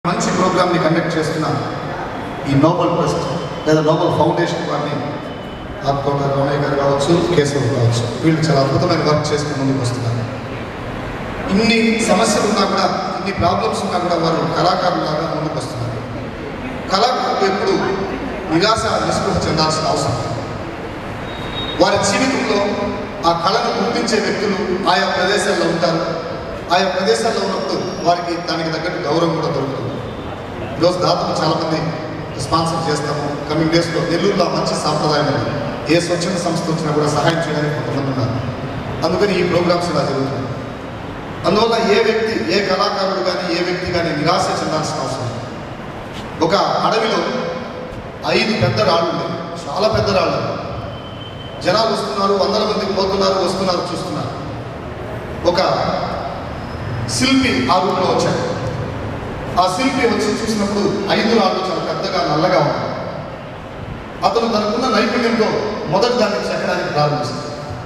మంచి ప్రోగ్రామ్ని కండక్ట్ చేస్తున్న ఈ నోబెల్ ట్రస్ట్ లేదా నోబెల్ ఫౌండేషన్ వారిని ఆత్మోట రమణయ్య గారు కావచ్చు కేశవ్ కావచ్చు వీళ్ళు చాలా అద్భుతమైన వర్క్ చేసుకుని ముందుకు వస్తున్నారు ఇన్ని సమస్యలు ఉన్నా కూడా ఇన్ని ప్రాబ్లమ్స్ ఉన్నా కూడా వారు కళాకారులాగా ముందుకు వస్తున్నారు కళాకారులు ఎప్పుడు నిరాశ నిస్పృహ చెందాల్సిన అవసరం లేదు. వారి జీవితంలో ఆ కళను గుర్తించే వ్యక్తులు ఆయా ప్రదేశాల్లో ఉంటారు ఆయా ప్రదేశాల్లో ఉన్నప్పుడు వారికి దానికి తగ్గట్టు గౌరవం కూడా దొరుకుతుంది ఈరోజు దాతలు చాలామంది స్పాన్సర్ చేస్తాము కమింగ్ డేస్లో నెల్లూరులో మంచి సాంప్రదాయం ఉంది ఏ స్వచ్ఛంద సంస్థ వచ్చినా కూడా సహాయం చేయడానికి కొంతమంది ఉన్నారు అందుకని ఈ ప్రోగ్రామ్స్ ఇలా జరుగుతుంది అందువల్ల ఏ వ్యక్తి ఏ కళాకారుడు కానీ ఏ వ్యక్తి కానీ నిరాశ చెందాల్సిన అవసరం లేదు. ఒక అడవిలో ఐదు పెద్ద రాళ్ళు ఉన్నాయి చాలా పెద్ద రాళ్ళు జనాలు వస్తున్నారు వందల మంది పోతున్నారు వస్తున్నారు చూస్తున్నారు ఒక శిల్పి ఆ రూట్లో వచ్చాడు ఆ శిల్పి వచ్చి చూసినప్పుడు ఐదు రాళ్ళు చాలా పెద్దగా నల్లగా ఉన్నాయి అతను తనకున్న నైపుణ్యంతో మొదటి దాన్ని చెక్కడానికి ప్రారంభిస్తాడు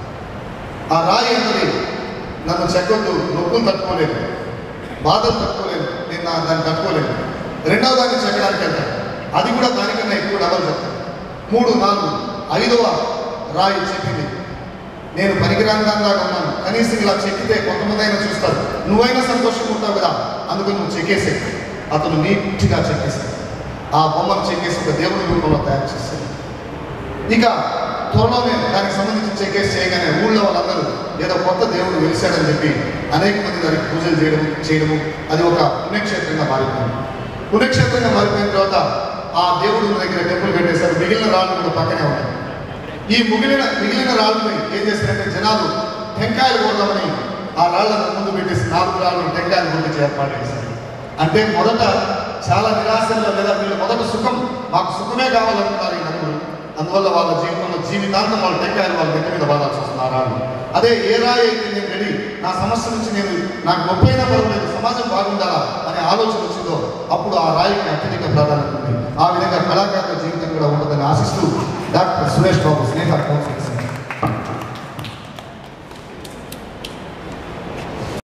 ఆ రాయి అన్నది నన్ను చెక్కొద్దు నొప్పులు తట్టుకోలేదు బాధలు తట్టుకోలేదు నేను నా దాన్ని తట్టుకోలేదు రెండవ దాన్ని చెక్కడానికి వెళ్తాను అది కూడా దానికన్నా ఎక్కువ డబల్ చెప్తాను మూడు నాలుగు ఐదవ రాయి చెప్పింది నేను పనికిరాని దానిలాగా ఉన్నాను కనీసం ఇలా చెక్కితే కొంతమంది అయినా చూస్తారు నువ్వైనా సంతోషంగా ఉంటావు కదా అందుకని నువ్వు చెక్కేసే అతను నీట్గా చెక్కేస్తాడు ఆ బొమ్మను చెక్కేసి ఒక దేవుడి రూపంలో తయారు చేస్తాడు ఇక త్వరలోనే దానికి సంబంధించి చెక్కేసి చేయగానే ఊళ్ళో వాళ్ళందరూ ఏదో కొత్త దేవుడు వెలిశాడని చెప్పి అనేక మంది దానికి పూజలు చేయడం చేయడము అది ఒక పుణ్యక్షేత్రంగా మారిపోయింది పుణ్యక్షేత్రంగా మారిపోయిన తర్వాత ఆ దేవుడు ఉన్న దగ్గర టెంపుల్ కట్టేశారు మిగిలిన రాళ్ళు కూడా పక్కనే ఉన్నాయి ఈ మిగిలిన మిగిలిన రాళ్ళని ఏం చేశారంటే జనాలు టెంకాయలు కొడదామని ఆ రాళ్ళను ముందు పెట్టేసి నాలుగు రాళ్ళు టెంకాయలు కొట్టించి ఏర్పాటు చేశారు అంటే మొదట చాలా నిరాశల్లో లేదా వీళ్ళు మొదట సుఖం మాకు సుఖమే కావాలనుకున్నారు ఈ నలుగురు అందువల్ల వాళ్ళ జీవితంలో జీవితాంతం వాళ్ళ టెంకాయలు వాళ్ళ నెత్తి మీద బాధాల్సి వస్తుంది ఆ రాళ్ళు అదే ఏ రాయి అయితే నేను రెడీ నా సమస్య నుంచి నేను నాకు నొప్పి అయినా పర్వాలేదు సమాజం బాగుండాలా అనే ఆలోచన వచ్చిందో అప్పుడు ఆ రాయికి అత్యధిక ప్రాధాన్యత ఉంది ఆ విధంగా కళాకారుల జీవితం కూడా ఉంటుందని ఆశిస్తూ డాక్టర్ సురేష్ బాబు స్నేహ కౌన్సిలింగ్